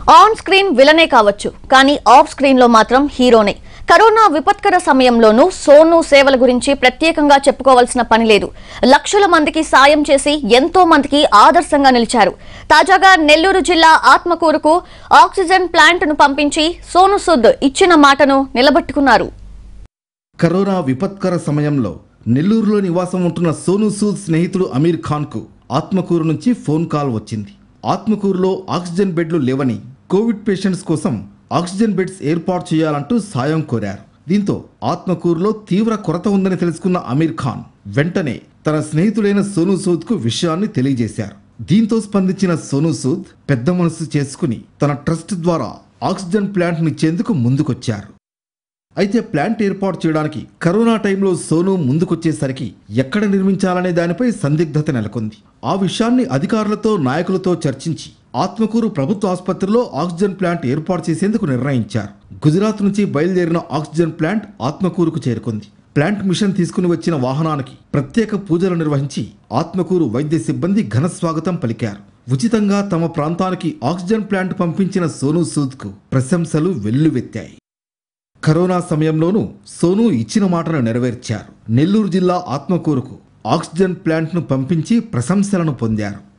on screen విలనే కావచ్చు కానీ off screen లో మాత్రం హీరోనే కరోనా విపత్కర సమయంలోనూ సోను సేవల గురించి ప్రత్యేకంగా చెప్పుకోవాల్సిన పని లేదు లక్షల మందికి సాయం చేసి ఎంతో మందికి ఆదర్శంగా నిలిచారు తాజాగా నెల్లూరు జిల్లా ఆత్మకూరుకు ఆక్సిజన్ ప్లాంట్ ను పంపించి సోను సుద్ ఇచ్చిన మాటను నిలబెట్టుకున్నారు కరోనా విపత్కర సమయంలో నెల్లూరులో నివాసం ఉంటున్న సోను సూద్ స్నేహితుడు అమీర్ ఖాన్కు ఆత్మకూరు నుంచి ఫోన్ కాల్ వచ్చింది ఆత్మకూరులో ఆక్సిజన్ బెడ్లు లేవని కోవిడ్ పేషెంట్స్ కోసం ఆక్సిజన్ బెడ్స్ ఏర్పాటు చేయాలంటూ సాయం కోరారు దీంతో ఆత్మకూరులో తీవ్ర కొరత ఉందని తెలుసుకున్న అమీర్ ఖాన్ వెంటనే తన స్నేహితుడైన సోను సూద్కు విషయాన్ని తెలియజేశారు దీంతో స్పందించిన సోను సూద్ పెద్ద మనసు చేసుకుని తన ట్రస్ట్ ద్వారా ఆక్సిజన్ ప్లాంట్నిచ్చేందుకు ముందుకొచ్చారు అయితే ప్లాంట్ ఏర్పాటు చేయడానికి కరోనా టైంలో సోను ముందుకొచ్చేసరికి ఎక్కడ నిర్మించాలనే దానిపై సందిగ్ధత నెలకొంది ఆ విషయాన్ని అధికారులతో నాయకులతో చర్చించి ఆత్మకూరు ప్రభుత్వ ఆసుపత్రిలో ఆక్సిజన్ ప్లాంట్ ఏర్పాటు చేసేందుకు నిర్ణయించారు గుజరాత్ నుంచి బయలుదేరిన ఆక్సిజన్ ప్లాంట్ ఆత్మకూరుకు చేరుకుంది ప్లాంట్ మిషన్ తీసుకుని వచ్చిన వాహనానికి ప్రత్యేక పూజలు నిర్వహించి ఆత్మకూరు వైద్య సిబ్బంది ఘన స్వాగతం పలికారు ఉచితంగా తమ ప్రాంతానికి ఆక్సిజన్ ప్లాంట్ పంపించిన సోను సూద్కు ప్రశంసలు వెల్లువెత్తాయి కరోనా సమయంలోనూ సోను ఇచ్చిన మాటను నెరవేర్చారు నెల్లూరు జిల్లా ఆత్మకూరుకు ఆక్సిజన్ ప్లాంట్ను పంపించి ప్రశంసలను పొందారు